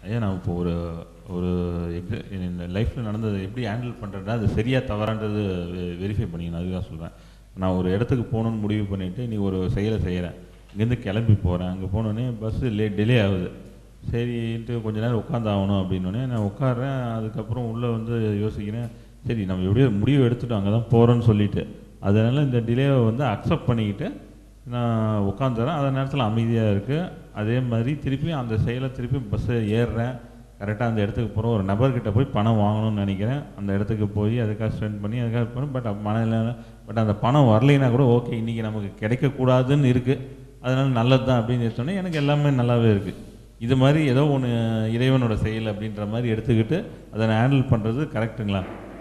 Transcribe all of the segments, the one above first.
ஐயா நான் இப்போ ஒரு ஒரு எக்ஸ இந்த லைஃப்பில் நடந்தது எப்படி ஹேண்டில் பண்ணுறேன்னா அது சரியாக தவறான்றது வெரிஃபை பண்ணிக்கணும் அதுதான் சொல்கிறேன் நான் ஒரு இடத்துக்கு போகணுன்னு முடிவு பண்ணிவிட்டு நீ ஒரு செயலை செய்கிறேன் இங்கேருந்து கிளம்பி போகிறேன் அங்கே போனோடனே பஸ்ஸு லே டிலே ஆகுது சரின்ட்டு கொஞ்ச நேரம் உட்காந்து ஆகணும் அப்படின்னோடனே நான் உட்காடுறேன் அதுக்கப்புறம் உள்ளே வந்து யோசிக்கிறேன் சரி நம்ம எப்படியோ முடிவு எடுத்துட்டோம் அங்கே தான் போகிறோன்னு சொல்லிட்டு அதனால் இந்த டிலேவை வந்து அக்செப்ட் பண்ணிக்கிட்டு நான் உட்காந்துறேன் அந்த நேரத்தில் அமைதியாக இருக்குது அதே மாதிரி திருப்பி அந்த செயலை திருப்பி பஸ்ஸை ஏறுறேன் கரெக்டாக அந்த இடத்துக்கு போகிறோம் ஒரு நபர்கிட்ட போய் பணம் வாங்கணும்னு நினைக்கிறேன் அந்த இடத்துக்கு போய் அதுக்காக ஸ்பெண்ட் பண்ணி அதுக்காக பண்ணி பட் பணம் இல்லை பட் அந்த பணம் வரலைன்னா கூட ஓகே இன்றைக்கி நமக்கு கிடைக்கக்கூடாதுன்னு இருக்குது அதனால் நல்லது தான் அப்படின்னு சொன்னேன் எனக்கு எல்லாமே நல்லாவே இருக்குது இது மாதிரி ஏதோ ஒன்று இறைவனோட செயல் அப்படின்ற மாதிரி எடுத்துக்கிட்டு அதை நான் ஹேண்டில் பண்ணுறது கரெக்டுங்களா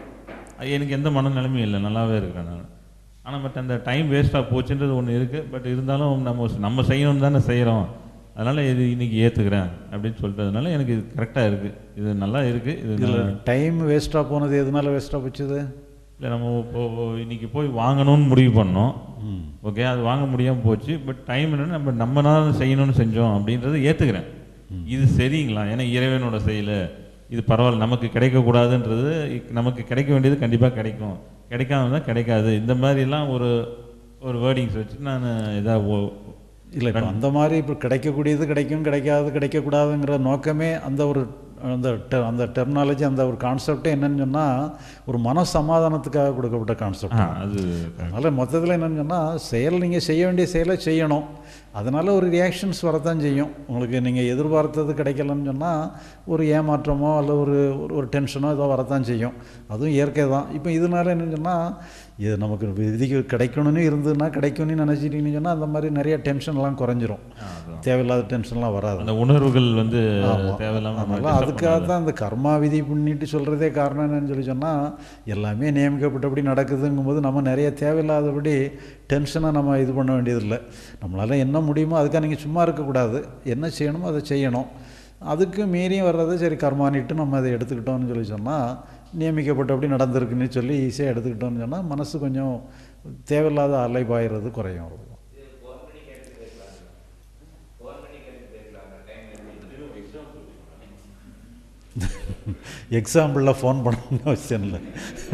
அது எனக்கு எந்த மனநிலைமையும் இல்லை நல்லாவே இருக்கிறேன் நான் ஆனால் பட் அந்த டைம் வேஸ்ட்டாக போச்சுன்றது ஒன்று இருக்குது பட் இருந்தாலும் நம்ம நம்ம செய்யணும் தானே செய்கிறோம் அதனால் இது இன்னைக்கு ஏற்றுக்கிறேன் அப்படின்னு சொல்லிட்டதுனால எனக்கு இது கரெக்டாக இருக்குது இது நல்லா இருக்குது இது இதில் நல்லா- டைம் வேஸ்ட்டாக போனது எதனால வேஸ்ட்டாக போச்சுது இல்லை நம்ம இப்போ இன்னைக்கு போய் வாங்கணும்னு முடிவு பண்ணோம் ம் ஓகே அது வாங்க முடியாமல் போச்சு பட் டைம் என்னன்னா நம்ம நம்ம தான் செய்யணும்னு செஞ்சோம் அப்படின்றத ஏற்றுக்கிறேன் இது சரிங்களா ஏன்னா இறைவனோட செயல் இது பரவாயில்ல நமக்கு கிடைக்கக்கூடாதுன்றது இக்- நமக்கு கிடைக்க வேண்டியது கண்டிப்பாக கிடைக்கும் கிடைக்காம தான் கிடைக்காது இந்த மாதிரிலாம் ஒரு ஒரு வேர்டிங்ஸ் வச்சு நான் இதாக இல்லை இப்போ அந்த மாதிரி இப்போ கிடைக்கக்கூடியது கிடைக்கும் கிடைக்காது கிடைக்கக்கூடாதுங்கிற நோக்கமே அந்த ஒரு அந்த te- அந்த டெர்மினாலஜி அந்த ஒரு கான்செப்டே என்னன்னு சொன்னால் ஒரு மன சமாதானத்துக்காக கொடுக்கப்பட்ட கான்செப்ட் அது அதனால் மொத்தத்தில் என்னன்னு சொன்னால் செயல் நீங்கள் செய்ய வேண்டிய செயலை செய்யணும் அதனால் ஒரு ரியாக்ஷன்ஸ் வரத்தான் செய்யும் உங்களுக்கு நீங்கள் எதிர்பார்த்தது கிடைக்கலன்னு சொன்னால் ஒரு ஏமாற்றமோ அல்ல ஒரு ஒரு- ஒரு டென்ஷனோ ஏதோ வரத்தான் செய்யும் அதுவும் இயற்கை தான் இப்போ இதனால என்னன்னு சொன்னால் இது நமக்கு விதிக்கு கிடைக்கணும்னு இருந்ததுன்னா கிடைக்கும்னு நினச்சிட்டிங்கன்னு சொன்னால் அந்த மாதிரி நிறைய டென்ஷன்லாம் குறைஞ்சிரும் தேவையில்லாத டென்ஷன்லாம் வராது அந்த உணர்வுகள் வந்து ஆமா. தேவையில்லாம நம்ம அதனால disturb அதுக்காக பண்ணாது. தான் அந்த கர்மா விதி பண்ணிட்டு சொல்கிறதே காரணம் என்னன்னு சொல்லி சொன்னால் எல்லாமே நியமிக்கப்பட்டபடி நடக்குதுங்கும்போது நம்ம நிறைய தேவையில்லாதபடி டென்ஷனை நம்ம இது பண்ண வேண்டியதில்லை நம்மளால் என்ன முடியுமோ அதுக்காக நீங்கள் சும்மா இருக்கக்கூடாது என்ன செய்யணுமோ அதை செய்யணும் அதுக்கு மீறியும் வர்றதை சரி கர்மானிட்டு நம்ம அதை எடுத்துக்கிட்டோம்னு சொல்லி சொன்னால் நியமிக்கப்பட்டபடி நடந்திருக்குன்னு சொல்லி ஈஸியாக எடுத்துக்கிட்டோம்னு சொன்னால் மனசு கொஞ்சம் தேவையில்லாத அலைபாயிறது குறையும் அவ்வளவுதான். எக்ஸாம்பிளில் ஃபோன் பண்ணணும்னு அவசியம் இல்லை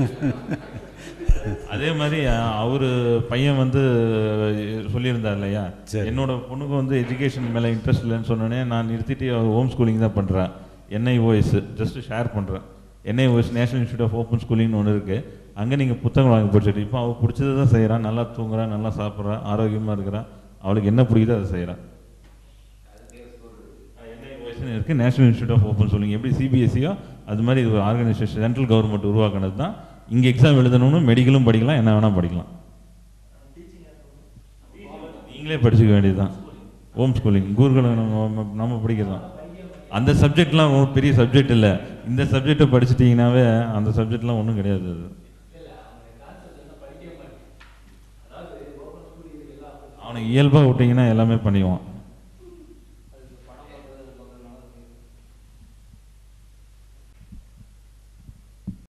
அதே மாதிரி அஹ், அவரு பையன் வந்து அஹ், சொல்லியிருந்தார் இல்லையா சரி. என்னோட பொண்ணுக்கு வந்து எஜுகேஷன் மேலே இன்ட்ரெஸ்ட் இல்லைன்னு சொன்னோடனே நான் நிறுத்திட்டு ஹோம் ஸ்கூலிங் தான் பண்ணுறேன் என்ஐஓஎஸ் ஜஸ்ட் ஷேர் பண்ணுறேன் NIOS national institute of open ஸ்கூலிங்னு ஒன்று இருக்குது அங்கே நீங்கள் புத்தகம் வாங்கி படிச்சுட்டு இப்போ அவள் பிடிச்சது தான் செய்கிறான் நல்லா தூங்குறான் நல்லா சாப்பிட்றான் ஆரோக்கியமாக இருக்கிறான் அவளுக்கு என்ன பிடிக்குதோ அதை செய்கிறான் என்ஐஓஎஸ்னு இருக்குது national institute of open schooling எப்படி சிபிஎஸ்சியோ அது மாதிரி இது ஒரு ஆர்கனைசேஷன் சென்ட்ரல் கவர்மெண்ட் உருவாக்குனது தான் இங்கே எக்ஸாம் எழுதணும்னு மெடிக்கலும் படிக்கலாம் என்ன வேணால் படிக்கலாம் நீங்களே படிச்சுக்க வேண்டியதுதான் ஹோம் ஸ்கூலிங் குருகுலம் நம்ம நம்ம படிக்கிறோம் அந்த சப்ஜெக்ட்லாம் ஒரு பெரிய சப்ஜெக்ட் இல்லை இந்த சப்ஜெக்டை படிச்சிட்டிங்கனாவே அந்த சப்ஜெக்ட்லாம் ஒன்றும் கிடையாது அது அவனுக்கு இயல்பாக விட்டிங்கன்னா எல்லாமே பண்ணிக்குவான்